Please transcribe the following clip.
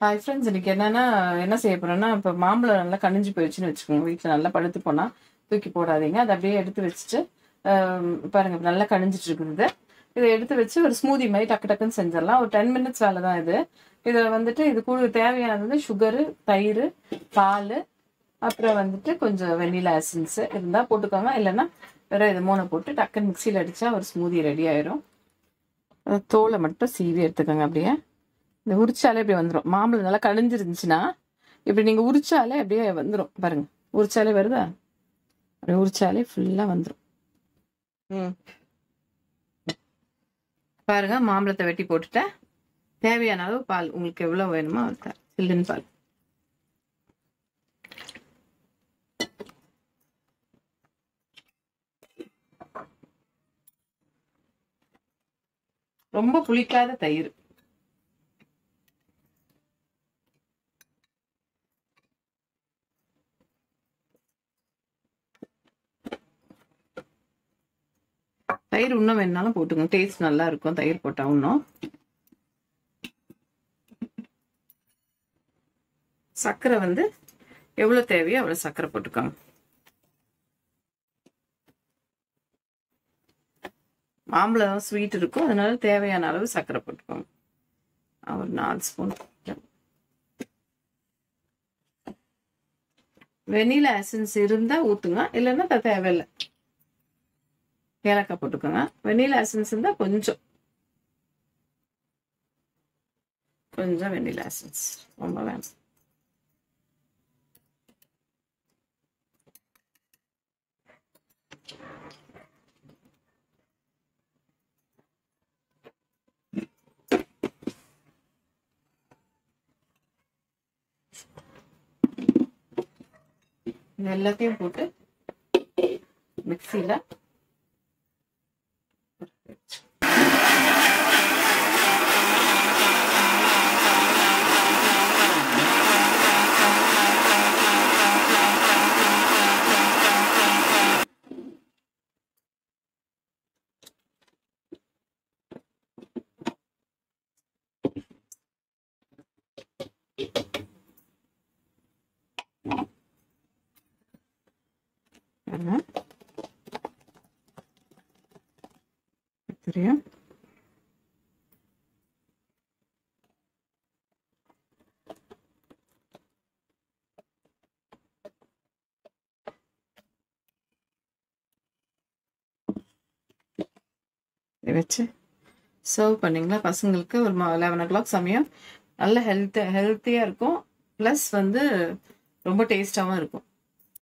hi friends இன்னைக்கு என்னன்னா என்ன செய்ய போறேன்னா இப்போ மாம்பழம் நல்லா கனிஞ்சு போயிடுச்சுன்னு வச்சுக்கோங்க வீட்டில் நல்லா பழுத்து போனா தூக்கி போடாதீங்க அதை அப்படியே எடுத்து வச்சுட்டு ஆம், பாருங்க இப்ப நல்லா கனிஞ்சிட்டு இருக்குது இதை எடுத்து வச்சு ஒரு ஸ்மூதி மாதிரி டக்கு டக்குன்னு செஞ்சிடலாம் ஒரு டென் மினிட்ஸ் வேலை தான் இது இதை வந்துட்டு இது கூட தேவையானது சுகரு தயிர் பால் அப்புறம் வந்துட்டு கொஞ்சம் வெண்ணிலா எசன்ஸ் இருந்தால் போட்டுக்கோங்க இல்லைன்னா வெறும் இது மூணை போட்டு டக்குன்னு மிக்சியில் அடிச்சா ஒரு ஸ்மூதி ரெடி ஆயிரும் அது தோலை மட்டும் சீவி எடுத்துக்கோங்க அப்படியே இந்த உரிச்சாலே இப்படி வந்துடும் மாம்பழம் நல்லா கழிஞ்சிருந்துச்சுன்னா இப்படி நீங்கள் உரிச்சாலே அப்படியே வந்துடும் பாருங்க உரிச்சாலே வருதா அப்படி உரிச்சாலே ஃபுல்லாக வந்துடும் ம் பாருங்க மாம்பழத்தை வெட்டி போட்டுட்டேன் தேவையான அளவு பால் உங்களுக்கு எவ்வளோ வேணுமோ அது சில்லுன்னு பால் ரொம்ப புளிக்காத தயிர் தயிர் இன்னும் வேணாலும் போட்டுங்க டேஸ்ட் நல்லா இருக்கும் தயிர் போட்டா இன்னும் சர்க்கரை வந்து எவ்வளவு தேவையோ அவ்வளவு சர்க்கரை போட்டுக்கோங்க மாம்பழம் ஸ்வீட் இருக்கும் அதனால தேவையான அளவு சர்க்கரை போட்டுக்கோங்க நான் ஒரு நாலு ஸ்பூன் வெனிலா எசன்ஸ் இருந்தா ஊத்துங்க இல்லைன்னா அது தேவையில்லை ஏலக்காய் போட்டுக்கோங்க வெனிலா எசன்ஸ் இருந்தா கொஞ்சம் கொஞ்சம் வெனிலா எசன்ஸ் ரொம்ப வேணும் இது எல்லாத்தையும் போட்டு மிக்சியில் தெரியும் இதை வச்சு சர்வ் பண்ணிங்களா பசங்களுக்கு ஒரு லெவன் ஓ கிளாக் சமயம் நல்ல ஹெல்த் ஹெல்த்தியாக இருக்கும் ப்ளஸ் வந்து ரொம்ப டேஸ்டாகவும் இருக்கும்